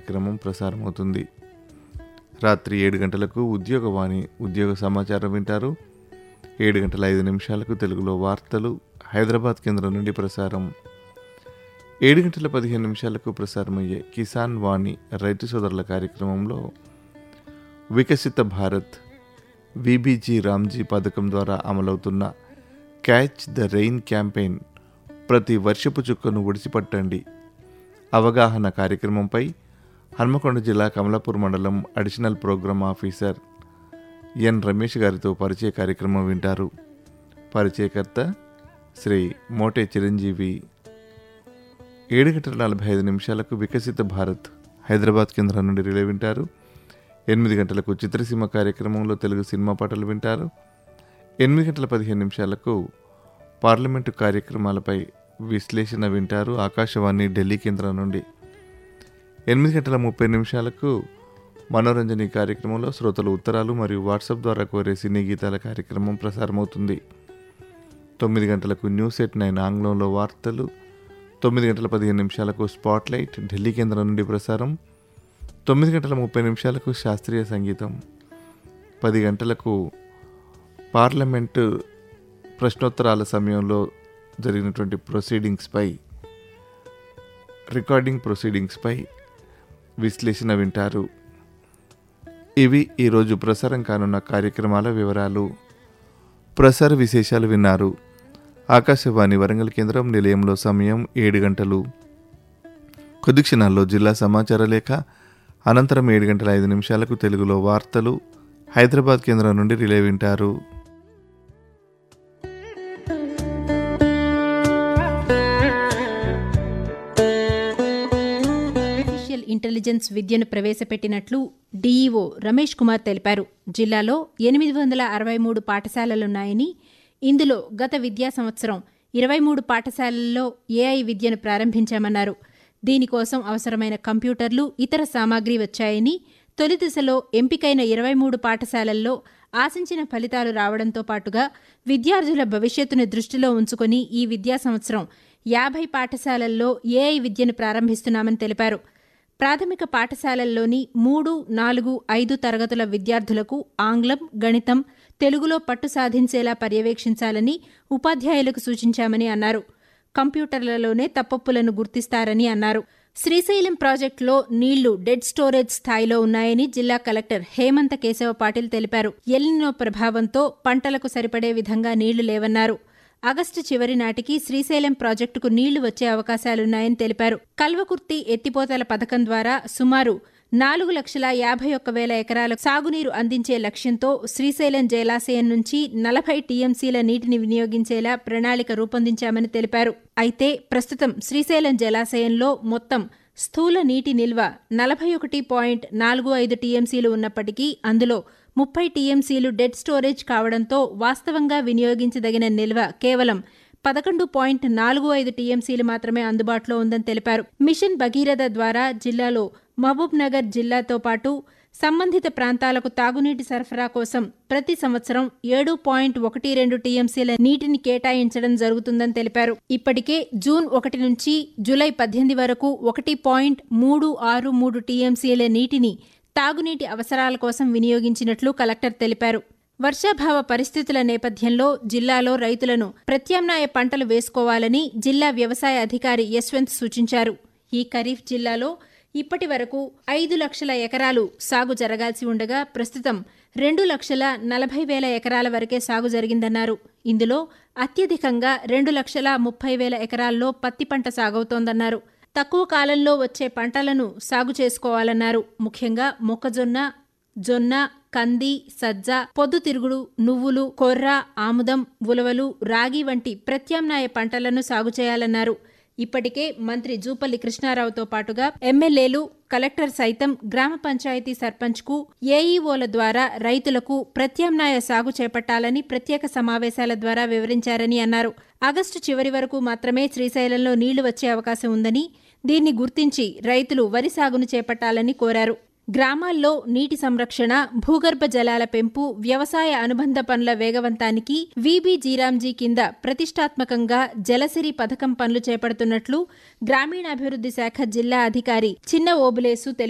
కార్యక్రమం ప్రసారమవుతుంది రాత్రి ఏడు గంటలకు ఉద్యోగవాణి ఉద్యోగ సమాచారం వింటారు ఏడు గంటల ఐదు నిమిషాలకు తెలుగులో వార్తలు హైదరాబాద్ కేంద్రం నుండి ప్రసారం ఏడు గంటల పదిహేను నిమిషాలకు ప్రసారమయ్యే కిసాన్ వాణి రైతు సోదరుల కార్యక్రమంలో వికసిత భారత్ విబీజీ రామ్జీ పథకం ద్వారా అమలవుతున్న క్యాచ్ ద రెయిన్ క్యాంపెయిన్ ప్రతి వర్షపు చుక్కను ఒడిసిపట్టండి అవగాహన కార్యక్రమంపై హన్మకొండ జిల్లా కమలాపూర్ మండలం additional programme officer N Ramesh గారితో పరిచయ కార్యక్రమం వింటారు పరిచయకర్త శ్రీ మోటే చిరంజీవి ఏడు గంటల నలభై ఐదు నిమిషాలకు వికసిత భారత్ హైదరాబాద్ కేంద్రం నుండి రిలే వింటారు ఎనిమిది గంటలకు చిత్రసీమ కార్యక్రమంలో తెలుగు సినిమా పాటలు వింటారు ఎనిమిది గంటల పదిహేను నిమిషాలకు పార్లమెంటు కార్యక్రమాలపై విశ్లేషణ వింటారు ఆకాశవాణి ఢిల్లీ కేంద్రం నుండి ఎనిమిది గంటల ముప్పై నిమిషాలకు మనోరంజని కార్యక్రమంలో శ్రోతలు ఉత్తరాలు మరియు వాట్సాప్ ద్వారా కోరే సినీ గీతాల కార్యక్రమం ప్రసారమవుతుంది తొమ్మిది గంటలకు న్యూస్ ఎట్ నైన్ ఆంగ్లంలో వార్తలు తొమ్మిది గంటల పదిహేను నిమిషాలకు స్పాట్లైట్ ఢిల్లీ కేంద్రం నుండి ప్రసారం తొమ్మిది గంటల ముప్పై నిమిషాలకు శాస్త్రీయ సంగీతం పది గంటలకు పార్లమెంటు ప్రశ్నోత్తరాల సమయంలో జరిగినటువంటి ప్రొసీడింగ్స్పై రికార్డింగ్ ప్రొసీడింగ్స్పై విశ్లేషణ వింటారు ఇవి ఈరోజు ప్రసారం కానున్న కార్యక్రమాల వివరాలు ప్రసార విశేషాలు విన్నారు ఆకాశవాణి వరంగల్ కేంద్రం నిలయంలో సమయం ఏడు గంటలు కొద్ది క్షణాల్లో జిల్లా సమాచార లేఖ అనంతరం ఏడు గంటల ఐదు నిమిషాలకు తెలుగులో వార్తలు హైదరాబాద్ కేంద్రం నుండి రిలే వింటారు ఆర్టిఫిషియల్ ఇంటెలిజెన్స్ విద్యను ప్రవేశపెట్టినట్లు డీఈఓ రమేష్ కుమార్ తెలిపారు జిల్లాలో ఎనిమిది వందల అరవై మూడు పాఠశాలలున్నాయని ఇందులో గత విద్యా సంవత్సరం ఇరవై మూడు పాఠశాలల్లో ఏఐ విద్యను ప్రారంభించామన్నారు దీనికోసం అవసరమైన కంప్యూటర్లు ఇతర సామాగ్రి వచ్చాయని తొలి దశలో ఎంపికైన ఇరవై మూడు పాఠశాలల్లో ఆశించిన ఫలితాలు రావడంతో పాటుగా విద్యార్థుల భవిష్యత్తును దృష్టిలో ఉంచుకొని ఈ విద్యా సంవత్సరం యాభై పాఠశాలల్లో ఏఐ విద్యను ప్రారంభిస్తున్నామని తెలిపారు ప్రాథమిక పాఠశాలల్లోని మూడు నాలుగు ఐదు తరగతుల విద్యార్థులకు ఆంగ్లం గణితం తెలుగులో పట్టు సాధించేలా పర్యవేక్షించాలని ఉపాధ్యాయులకు సూచించామని అన్నారు కంప్యూటర్లలోనే తప్పొప్పులను గుర్తిస్తారని అన్నారు శ్రీశైలం ప్రాజెక్టులో నీళ్లు డెడ్ స్టోరేజ్ స్థాయిలో ఉన్నాయని జిల్లా కలెక్టర్ హేమంత కేశవ పాటిల్ తెలిపారు ఎల్నినో ప్రభావంతో పంటలకు సరిపడే విధంగా నీళ్లు లేవన్నారు ఆగస్టు చివరి నాటికి శ్రీశైలం ప్రాజెక్టుకు నీళ్లు వచ్చే అవకాశాలున్నాయని తెలిపారు కల్వకుర్తి ఎత్తిపోతల పథకం ద్వారా సుమారు నాలుగు లక్షల యాభై ఒక్క వేల ఎకరాల సాగునీరు అందించే లక్ష్యంతో శ్రీశైలం జలాశయం నుంచి నలభై టీఎంసీల నీటిని వినియోగించేలా ప్రణాళిక రూపొందించామని తెలిపారు అయితే ప్రస్తుతం శ్రీశైలం జలాశయంలో మొత్తం స్థూల నీటి నిల్వ నలభై ఒకటి పాయింట్ నాలుగు ఐదు టీఎంసీలు ఉన్నప్పటికీ అందులో ముప్పై టీఎంసీలు డెడ్ స్టోరేజ్ కావడంతో వాస్తవంగా వినియోగించదగిన నిల్వ కేవలం పదకొండు పాయింట్ నాలుగు ఐదు టీఎంసీలు మాత్రమే అందుబాటులో ఉందని తెలిపారు మిషన్ భగీరథ ద్వారా జిల్లాలో మహబూబ్ నగర్ జిల్లాతో పాటు సంబంధిత ప్రాంతాలకు తాగునీటి సరఫరా కోసం ప్రతి సంవత్సరం ఏడు పాయింట్ ఒకటి రెండు టీఎంసీల నీటిని కేటాయించడం జరుగుతుందని తెలిపారు ఇప్పటికే జూన్ ఒకటి నుంచి జూలై పద్దెనిమిది వరకు ఒకటి పాయింట్ మూడు ఆరు మూడు టీఎంసీల నీటిని తాగునీటి అవసరాల కోసం వినియోగించినట్లు కలెక్టర్ తెలిపారు వర్షాభావ పరిస్థితుల నేపథ్యంలో జిల్లాలో రైతులను ప్రత్యామ్నాయ పంటలు వేసుకోవాలని జిల్లా వ్యవసాయ అధికారి యశ్వంత్ సూచించారు ఈ ఖరీఫ్ జిల్లాలో ఇప్పటి వరకు ఐదు లక్షల ఎకరాలు సాగు జరగాల్సి ఉండగా ప్రస్తుతం రెండు లక్షల నలభై వేల ఎకరాల వరకే సాగు జరిగిందన్నారు ఇందులో అత్యధికంగా రెండు లక్షల ముప్పై వేల ఎకరాల్లో పత్తి పంట సాగవుతోందన్నారు తక్కువ కాలంలో వచ్చే పంటలను సాగు చేసుకోవాలన్నారు ముఖ్యంగా మొక్కజొన్న జొన్న కంది సజ్జ పొద్దుతిరుగుడు నువ్వులు కొర్ర ఆముదం ఉలవలు రాగి వంటి ప్రత్యామ్నాయ పంటలను సాగు చేయాలన్నారు ఇప్పటికే మంత్రి జూపల్లి కృష్ణారావుతో పాటుగా ఎమ్మెల్యేలు కలెక్టర్ సైతం గ్రామ పంచాయతీ సర్పంచ్కు ఏఈఓల ద్వారా రైతులకు ప్రత్యామ్నాయ సాగు చేపట్టాలని ప్రత్యేక సమావేశాల ద్వారా వివరించారని అన్నారు ఆగస్టు చివరి వరకు మాత్రమే శ్రీశైలంలో నీళ్లు వచ్చే అవకాశం ఉందని దీన్ని గుర్తించి రైతులు వరి సాగును చేపట్టాలని కోరారు గ్రామాల్లో నీటి సంరక్షణ భూగర్భ జలాల పెంపు వ్యవసాయ అనుబంధ పనుల వేగవంతానికి వీబీ జీరాంజీ కింద ప్రతిష్టాత్మకంగా జలసిరి పథకం పనులు చేపడుతున్నట్లు గ్రామీణాభివృద్ధి శాఖ జిల్లా అధికారి చిన్న ఓబులేసు తెలిపారు